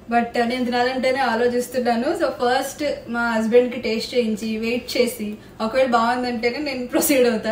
but నేను తినాలంటేనే ఆలోచిస్తున్నాను సో ఫస్ట్ మా హస్బెండ్ కి టేస్ట్ చేయించి వెయిట్ చేసి ఒకవేళ బాగుందంటేనే నేను ప్రొసీడ్ అవుతా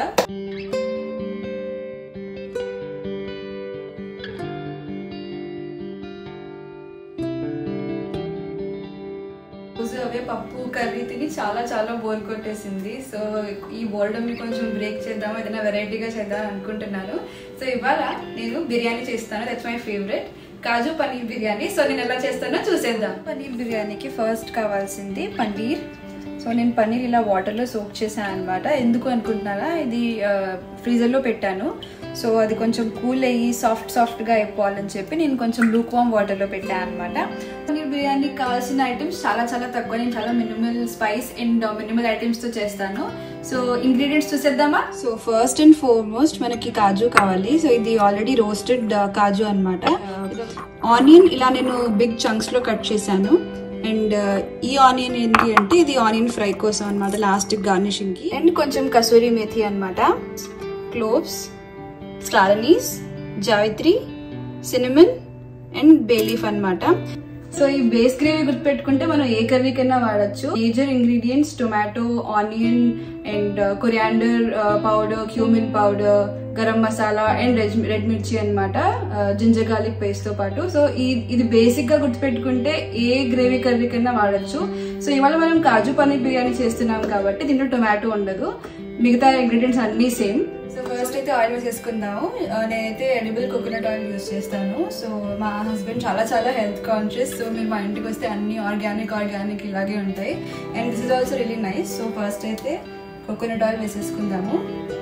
రోజు అవే పప్పు కర్రీ తిని చాలా చాలా బోర్ కొట్టేసింది సో ఈ బోర్డమ్ ని కొంచెం బ్రేక్ చేద్దాం ఏదైనా వెరైటీగా చేద్దాం అనుకుంటున్నాను సో ఇవాళ నేను బిర్యానీ చేస్తాను దట్స్ మై ఫేవరెట్ కాజు పనీర్ బిర్యానీ సో నేను ఎలా చేస్తానో చూసేద్దాం పనీర్ బిర్యానీకి ఫస్ట్ కావాల్సింది పన్నీర్ సో నేను పన్నీర్ ఇలా వాటర్లో సోక్ చేశాను అనమాట ఎందుకు అనుకుంటున్నారా ఇది ఫ్రీజర్లో పెట్టాను సో అది కొంచెం కూల్ అయ్యి సాఫ్ట్ సాఫ్ట్గా అయిపోవాలని చెప్పి నేను కొంచెం లూక్ వామ్ వాటర్లో పెట్టాను అనమాట పన్నీర్ బిర్యానీకి కావాల్సిన ఐటమ్స్ చాలా చాలా తక్కువ నేను చాలా మినిమల్ స్పైస్ అండ్ మినిమల్ ఐటమ్స్తో చేస్తాను సో ఇంగ్రీడియంట్స్ చూసేద్దామా సో ఫస్ట్ అండ్ ఫార్మోస్ట్ మనకి కాజు కావాలి సో ఇది ఆల్రెడీ రోస్టెడ్ కాజు అనమాట ఆనియన్ ఇలా నేను బిగ్ చంక్స్లో కట్ చేశాను అండ్ ఈ ఆనియన్ ఏంటి అంటే ఇది ఆనియన్ ఫ్రై కోసం అనమాట లాస్ట్ గార్నిషింగ్ కి అండ్ కొంచెం కసూరి మేథి అనమాట cloves star anise javitri cinnamon and bay leaf అనమాట సో ఈ బేస్ గ్రేవీ గుర్తుపెట్టుకుంటే మనం ఏ కర్రీ కన్నా వాడచ్చు major ingredients tomato onion and coriander powder cumin powder garam masala and red red mirchi అనమాట జింజర్ గార్లిక్ పేస్ట్ తో పాటు సో ఈ ఇది బేసిక్ గా గుర్తుపెట్టుకుంటే ఏ గ్రేవీ కర్రీ కన్నా వాడచ్చు సో ఇవాళ మనం కాజు పన్నీర్ బిర్యానీ చేస్తున్నాం కాబట్టి దీంట్లో టొమాటో ఉండదు మిగతా ఇంగ్రీడియంట్స్ అన్నీ సేమ్ సో ఫస్ట్ అయితే ఆయిల్ వేసేసుకుందాము ఆ, నేనైతే ఎడిబుల్ కోకోనట్ ఆయిల్ యూస్ చేస్తాను సో మా హస్బెండ్ చాలా చాలా హెల్త్ కాన్షియస్ సో మీరు మా ఇంటికి వస్తే అన్ని ఆర్గానిక్ ఆర్గానిక్ ఇలాగే ఉంటాయి and this is also really nice so first అయితే కోకోనట్ ఆయిల్ వేసేసుకుందాము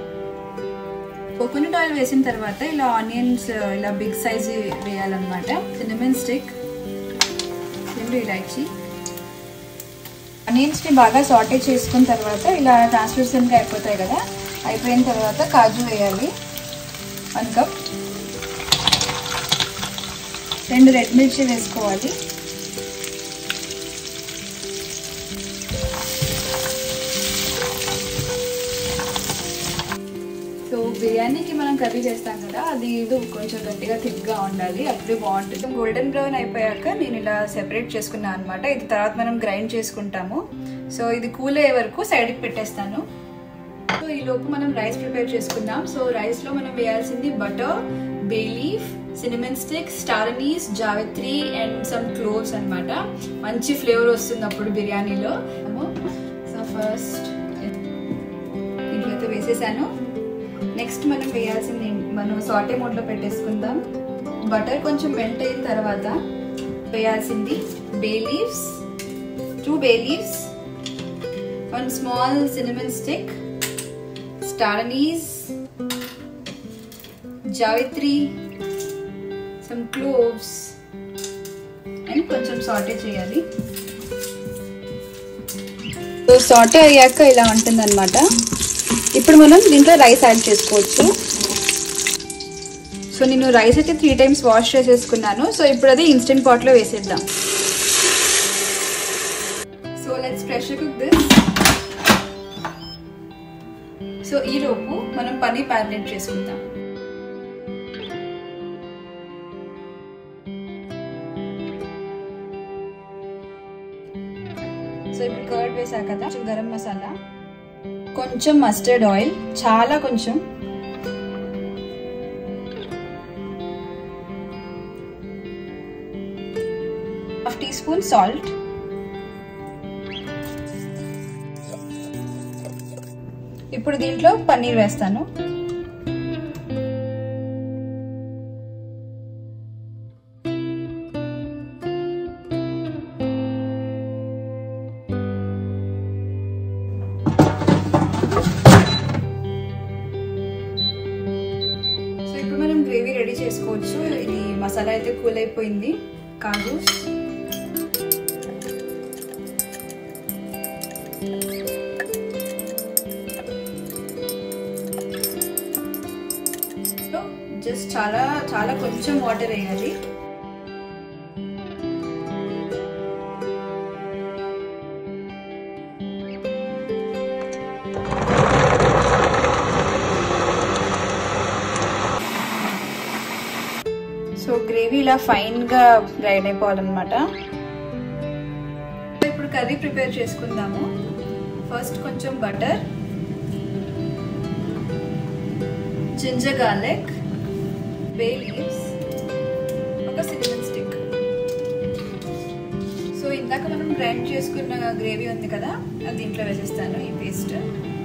కోకోనట్ ఆయిల్ వేసిన తర్వాత ఇలా ఆనియన్స్ ఇలా బిగ్ సైజ్ వేయాలన్నమాట సినిమన్ స్టిక్ రెండు ఇలాచి ఆనియన్స్ ని బాగా సాటే చేసుకున్న తర్వాత ఇలా ట్రాన్స్లూసెంట్ గా అయిపోతాయి కదా అయిపోయిన తర్వాత కాజు వేయాలి వన్ కప్ రెండు రెడ్ మిర్చి వేసుకోవాలి సో బిర్యానీకి మనం కర్రీ చేస్తాం కదా అది ఇది కొంచెం గట్టిగా థిక్గా ఉండాలి అప్పుడే బాగుంటుంది గోల్డెన్ బ్రౌన్ అయిపోయాక నేను ఇలా సెపరేట్ చేసుకున్నాను అనమాట ఇది తర్వాత మనం గ్రైండ్ చేసుకుంటాము సో ఇది కూల్ అయ్యే వరకు సైడ్కి పెట్టేస్తాను సో ఈ లోపు మనం రైస్ ప్రిపేర్ చేసుకుందాం సో రైస్ లో మనం వేయాల్సింది butter bay leaf cinnamon stick star anise javitri and some cloves అన్నమాట మంచి ఫ్లేవర్ వస్తుంది అప్పుడు బిర్యానీలో సో ఫస్ట్ ఇంట్లో వేసేసాను నెక్స్ట్ మనం వేయాల్సింది మనం సాటే మోడ్లో పెట్టేసుకుందాం బటర్ కొంచెం మెల్ట్ అయిన తర్వాత వేయాల్సింది bay leaves two bay leaves one small cinnamon stick star anise, javitri some cloves and కొంచెం సాటే చేయాలి సో సాటే అయ్యాక ఇలా ఉంటుందన్నమాట ఇప్పుడు మనం దీంట్లో రైస్ యాడ్ చేసుకోవచ్చు సో నేను రైస్ అయితే త్రీ టైమ్స్ వాష్ చేసేసుకున్నాను సో ఇప్పుడు అది ఇన్స్టెంట్ పాట్లో వేసేద్దాం so let's pressure cook this so ఈ లోపు మనం పన్నీర్ మ్యారినేట్ చేసుకుందాం సో ఇప్పుడు కర్డ్ వేసాక కదా కొంచెం గరం మసాలా కొంచెం మస్టర్డ్ ఆయిల్ చాలా కొంచెం హాఫ్ టీ స్పూన్ సాల్ట్ ఇప్పుడు దీంట్లో పన్నీర్ వేస్తాను సో ఇప్పుడు మనం గ్రేవీ రెడీ చేసుకోవచ్చు ఇది మసాలా అయితే కూల్ అయిపోయింది కాజు జస్ట్ చాలా చాలా కొంచెం వాటర్ వేయాలి సో గ్రేవీ ఇలా ఇలా ఫైన్గా గ్రైండ్ అయిపోవాలన్నమాట ఇప్పుడు కర్రీ ప్రిపేర్ చేసుకుందాము ఫస్ట్ కొంచెం butter ginger garlic bay leaves ఒక సినిమన్ స్టిక్ సో ఇందాక మనం గ్రైండ్ చేసుకున్న గ్రేవీ ఉంది కదా అది దీంట్లో వేసేస్తాను ఈ పేస్ట్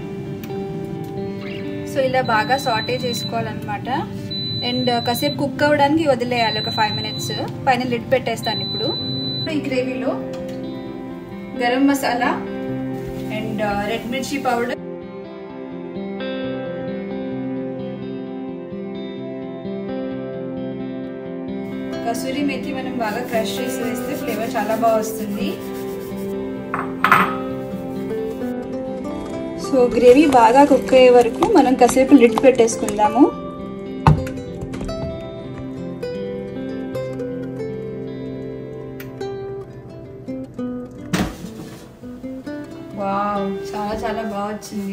సో ఇలా బాగా సాటే చేసుకోవాలన్నమాట అండ్ కాసేపు కుక్ అవ్వడానికి వదిలేయాలి ఒక ఫైవ్ మినిట్స్ పైన లిడ్ పెట్టేస్తాను ఇప్పుడు ఈ గ్రేవీలో garam masala and red mirchi powder kasuri methi మనం బాగా క్రష్ చేసి వేస్తే ఫ్లేవర్ చాలా బాగా వస్తుంది సో గ్రేవీ బాగా కుక్ అయ్యే వరకు మనం కాసేపు లిడ్ పెట్టేసుకుందాము వావ్ చాలా చాలా బాగా వచ్చింది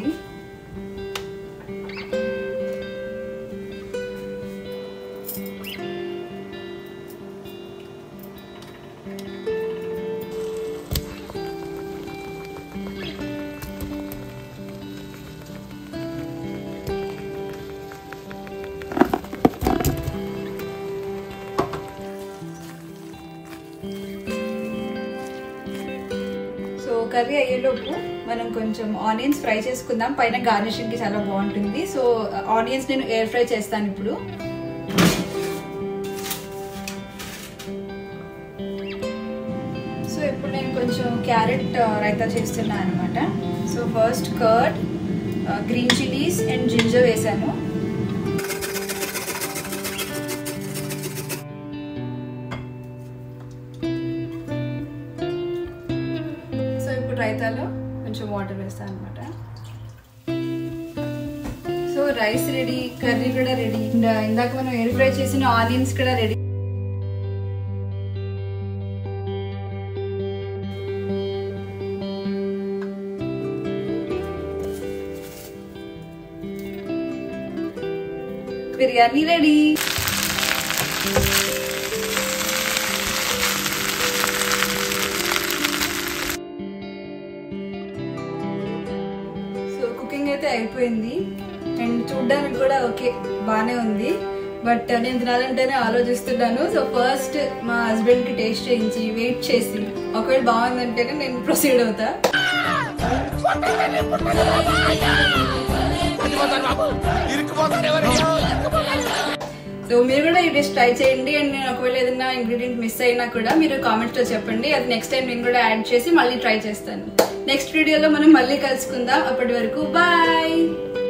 సో కర్రీ అయ్యేలోపు మనం కొంచెం ఆనియన్స్ ఫ్రై చేసుకుందాం పైన గార్నిషింగ్ కి చాలా బాగుంటుంది సో ఆనియన్స్ నేను ఎయిర్ ఫ్రై చేస్తాను ఇప్పుడు సో ఇప్పుడు నేను కొంచెం క్యారెట్ రైతా చేస్తున్నాను అనమాట so first curd green chillies and ginger వేసాను సో ఇప్పుడు రైతాలో కొంచెం వాటర్ వేస్తాను అనమాట సో రైస్ రెడీ కర్రీ కూడా రెడీ ఇందాక మనం ఎయిర్ ఫ్రై చేసిన ఆనియన్స్ కూడా ready biryani ready so cooking అయితే అయిపోయింది అండ్ చూడ్డానికి కూడా ఓకే బాగానే ఉంది బట్ నేను తినాలంటేనే ఆలోచిస్తున్నాను సో ఫస్ట్ మా హస్బెండ్ కి టేస్ట్ చేయించి వెయిట్ చేసి ఒకవేళ బాగుందంటేనే నేను ప్రొసీడ్ అవుతా సో మీరు కూడా ఈ డిష్ ట్రై చేయండి అండ్ నేను ఒకవేళ ఏదైనా ఇంగ్రీడియంట్ మిస్ అయినా కూడా మీరు కామెంట్స్ లో చెప్పండి అది నెక్స్ట్ టైం నేను కూడా యాడ్ చేసి మళ్ళీ ట్రై చేస్తాను నెక్స్ట్ వీడియోలో మనం మళ్ళీ కలుసుకుందాం అప్పటి వరకు బాయ్